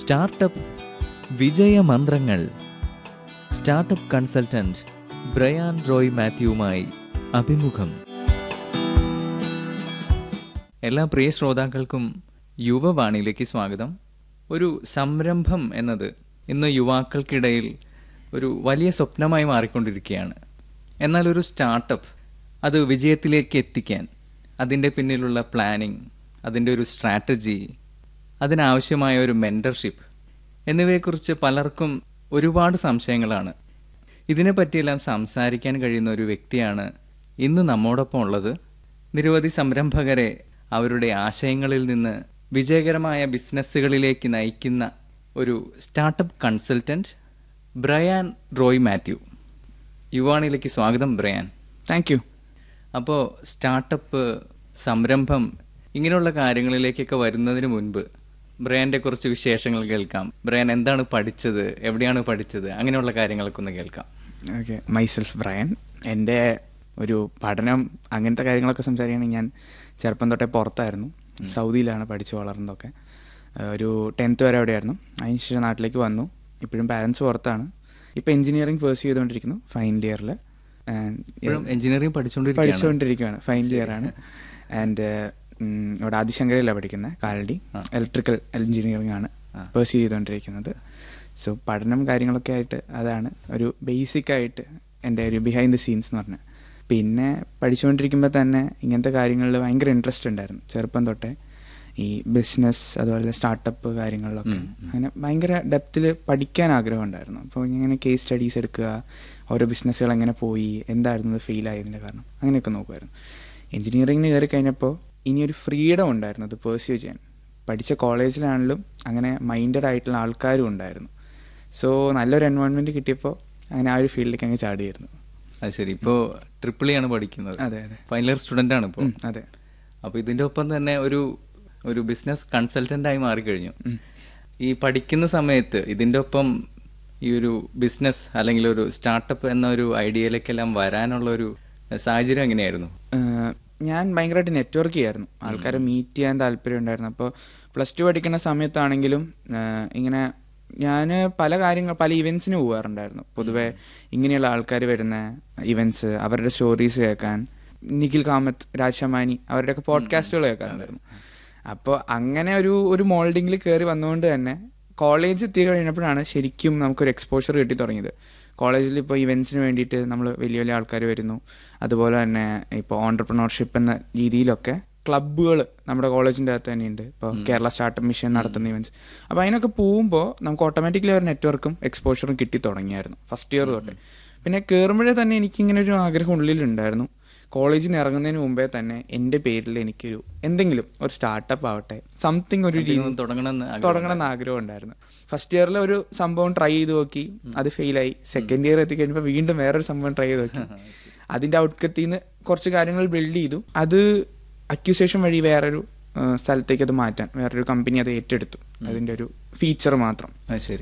startup വിജയമന്ത്രങ്ങൾ startup consultant Brian Roy മാത്യുവുമായി അഭിമുഖം എല്ലാ പ്രിയ ശ്രോതാക്കൾക്കും യുവവാണിയിലേക്ക് സ്വാഗതം ഒരു സംരംഭം എന്നത് ഇന്ന് യുവാക്കൾക്കിടയിൽ ഒരു വലിയ സ്വപ്നമായി മാറിക്കൊണ്ടിരിക്കുകയാണ് എന്നാൽ ഒരു സ്റ്റാർട്ടപ്പ് അത് വിജയത്തിലേക്ക് എത്തിക്കാൻ അതിൻ്റെ പിന്നിലുള്ള പ്ലാനിങ് അതിൻ്റെ ഒരു സ്ട്രാറ്റജി അതിനാവശ്യമായ ഒരു മെൻറ്റർഷിപ്പ് എന്നിവയെക്കുറിച്ച് പലർക്കും ഒരുപാട് സംശയങ്ങളാണ് ഇതിനെപ്പറ്റിയെല്ലാം സംസാരിക്കാൻ കഴിയുന്ന ഒരു വ്യക്തിയാണ് ഇന്ന് നമ്മോടൊപ്പം ഉള്ളത് നിരവധി സംരംഭകരെ അവരുടെ ആശയങ്ങളിൽ നിന്ന് വിജയകരമായ ബിസിനസ്സുകളിലേക്ക് നയിക്കുന്ന ഒരു startup consultant Brian Roy Mathew യുവാണിലേക്ക് സ്വാഗതം ബ്രയാൻ താങ്ക് യു അപ്പോൾ സ്റ്റാർട്ടപ്പ് സംരംഭം ഇങ്ങനെയുള്ള കാര്യങ്ങളിലേക്കൊക്കെ വരുന്നതിന് മുൻപ് ബ്രയാന്റെ കുറച്ച് വിശേഷങ്ങൾ കേൾക്കാം ബ്രയാൻ എന്താണ് പഠിച്ചത് എവിടെയാണ് പഠിച്ചത് അങ്ങനെയുള്ള കാര്യങ്ങളൊക്കെ ഒന്ന് കേൾക്കാം ഓക്കെ മൈസെൽഫ് ബ്രയൻ എൻ്റെ ഒരു പഠനം അങ്ങനത്തെ കാര്യങ്ങളൊക്കെ സംസാരിക്കുകയാണെങ്കിൽ ഞാൻ ചെറുപ്പം തൊട്ടേ പുറത്തായിരുന്നു സൗദിയിലാണ് പഠിച്ചു വളർന്നതൊക്കെ ഏഹ് ഒരു ടെൻത്ത് വരെ അവിടെയായിരുന്നു അതിനുശേഷം നാട്ടിലേക്ക് വന്നു ഇപ്പോഴും പാരൻസ് പുറത്താണ് ഇപ്പോൾ എഞ്ചിനീയറിംഗ് പേഴ്സ് ചെയ്തുകൊണ്ടിരിക്കുന്നു ഫൈനൽ ഇയറിൽ ഇപ്പോഴും എഞ്ചിനീയറിംഗ് പഠിച്ചുകൊണ്ടിരിക്കുകയാണ് പഠിച്ചുകൊണ്ടിരിക്കുകയാണ് ഫൈനൽ ഇയർ ആണ് ആൻഡ് ഇവിടെ ആദിശങ്കരയിലാണ് പഠിക്കുന്നത് കാലടി ഇലക്ട്രിക്കൽ എഞ്ചിനീയറിംഗ് ആണ് പേഴ്സ് ചെയ്തുകൊണ്ടിരിക്കുന്നത് സോ പഠനം കാര്യങ്ങളൊക്കെ ആയിട്ട് അതാണ് ഒരു ബേസിക് ആയിട്ട് എൻ്റെ ഒരു ബിഹൈൻഡ് ദ സീൻസ് എന്ന് പറഞ്ഞാൽ പിന്നെ പഠിച്ചുകൊണ്ടിരിക്കുമ്പോൾ തന്നെ ഇങ്ങനത്തെ കാര്യങ്ങളിൽ ഭയങ്കര ഇൻട്രസ്റ്റ് ഉണ്ടായിരുന്നു ചെറുപ്പം തൊട്ടേ ഈ ബിസിനസ് അതുപോലെ സ്റ്റാർട്ടപ്പ് കാര്യങ്ങളിലൊക്കെ അങ്ങനെ ഭയങ്കര ഡെപ്തിൽ പഠിക്കാൻ ആഗ്രഹം ഉണ്ടായിരുന്നു അപ്പോൾ ഇങ്ങനെ കേസ് സ്റ്റഡീസ് എടുക്കുക ഓരോ ബിസിനസ്സുകൾ എങ്ങനെ പോയി എന്തായിരുന്നു ഫെയിൽ ആയതിൻ്റെ കാരണം അങ്ങനെയൊക്കെ നോക്കുമായിരുന്നു എഞ്ചിനീയറിങ്ങിന് കയറി കഴിഞ്ഞപ്പോൾ ഇനിയൊരു ഫ്രീഡം ഉണ്ടായിരുന്നു അത് പേഴ്സ്യൂ ചെയ്യാൻ പഠിച്ച കോളേജിലാണെങ്കിലും അങ്ങനെ മൈൻഡഡ് ആയിട്ടുള്ള ആൾക്കാരും ഉണ്ടായിരുന്നു സോ നല്ലൊരു എൻവയോൺമെൻറ്റ് കിട്ടിയപ്പോൾ അങ്ങനെ ആ ഒരു ഫീൽഡിലേക്ക് അങ്ങ് ചാടിയായിരുന്നു അത് ശരി ഇപ്പോൾ ട്രിപ്പിൾ ആണ് പഠിക്കുന്നത് അതെ അതെ ഫൈനൽ ഇയർ സ്റ്റുഡൻ്റ് ആണ് ഇപ്പോൾ ഉം, അതെ അപ്പോൾ ഇതിൻ്റെ ഒപ്പം തന്നെ ഒരു ഒരു ബിസിനസ് കൺസൾട്ടൻ്റായി മാറിക്കഴിഞ്ഞു ഈ പഠിക്കുന്ന സമയത്ത് ഇതിൻ്റെ ഒപ്പം ഈ ഒരു ബിസിനസ് അല്ലെങ്കിൽ ഒരു സ്റ്റാർട്ടപ്പ് എന്ന ഒരു ഐഡിയയിലേക്കെല്ലാം വരാനുള്ള ഒരു സാഹചര്യം എങ്ങനെയായിരുന്നു ഏഹ് ഞാൻ ഭയങ്കരമായിട്ട് നെറ്റ്വർക്ക് ചെയ്യായിരുന്നു ആൾക്കാരെ മീറ്റ് ചെയ്യാൻ താല്പര്യം ഉണ്ടായിരുന്നു അപ്പോൾ പ്ലസ് ടു പഠിക്കുന്ന സമയത്താണെങ്കിലും ഏഹ് ഇങ്ങനെ ഞാൻ പല കാര്യങ്ങൾ പല ഇവൻസിന് പോകാറുണ്ടായിരുന്നു പൊതുവെ ഇങ്ങനെയുള്ള ആൾക്കാർ വരുന്ന ഇവൻറ്റ്സ് അവരുടെ സ്റ്റോറീസ് കേൾക്കാൻ നിഖിൽ കാമത്ത് രാജമാനി അവരുടെയൊക്കെ പോഡ്കാസ്റ്റുകൾ കേൾക്കാറുണ്ടായിരുന്നു അപ്പോൾ അങ്ങനെ ഒരു ഒരു മോൾഡിങ്ങിൽ കയറി വന്നുകൊണ്ട് തന്നെ കോളേജ് എത്തി കഴിഞ്ഞപ്പോഴാണ് ശരിക്കും നമുക്കൊരു എക്സ്പോഷർ കിട്ടി തുടങ്ങിയത് കോളേജിൽ ഇപ്പോൾ ഇവൻറ്റ്സിന് വേണ്ടിയിട്ട് നമ്മൾ വലിയ വലിയ ആൾക്കാർ വരുന്നു അതുപോലെ തന്നെ ഇപ്പോൾ ഓണ്ടർപ്രണർഷിപ്പ് എന്ന രീതിയിലൊക്കെ ക്ലബ്ബുകൾ നമ്മുടെ കോളേജിൻ്റെ അകത്ത് തന്നെയുണ്ട് ഇപ്പോൾ കേരള സ്റ്റാർട്ടപ്പ് മിഷൻ നടത്തുന്ന ഇവൻറ്റ്സ് അപ്പോൾ അതിനൊക്കെ പോകുമ്പോൾ നമുക്ക് ഓട്ടോമാറ്റിക്കലി ഒരു നെറ്റ്വർക്കും എക്സ്പോഷറും കിട്ടി തുടങ്ങിയായിരുന്നു ഫസ്റ്റ് ഇയർ തൊട്ട് പിന്നെ കയറുമ്പോഴേ തന്നെ എനിക്കിങ്ങനെ ഒരു ആഗ്രഹം ഉള്ളിലുണ്ടായിരുന്നു കോളേജിൽ നിന്ന് ഇറങ്ങുന്നതിന് മുമ്പേ തന്നെ എൻ്റെ പേരിൽ എനിക്കൊരു എന്തെങ്കിലും ഒരു സ്റ്റാർട്ടപ്പ് ആവട്ടെ സംതിങ് ഒരു രീതി ഒന്ന് തുടങ്ങണമെന്ന് ആഗ്രഹം തുടങ്ങണം എന്ന് ആഗ്രഹം ഉണ്ടായിരുന്നു ഫസ്റ്റ് ഇയറിൽ ഒരു സംഭവം ട്രൈ ചെയ്ത് നോക്കി അത് ഫെയിലായി സെക്കൻഡ് ഇയർ എത്തിക്കഴിഞ്ഞപ്പോൾ വീണ്ടും വേറൊരു സംഭവം ട്രൈ ചെയ്ത് നോക്കി അതിന്റെ ഔട്ട്കത്തിൽ നിന്ന് കുറച്ച് കാര്യങ്ങൾ ബിൽഡ് ചെയ്തു അത് അക്യൂസേഷൻ വഴി വേറൊരു ആ, സ്ഥലത്തേക്ക് അത് മാറ്റാൻ വേറൊരു കമ്പനി അത് ഏറ്റെടുത്തു അതിന്റെ ഒരു ഫീച്ചർ മാത്രം അത് ശരി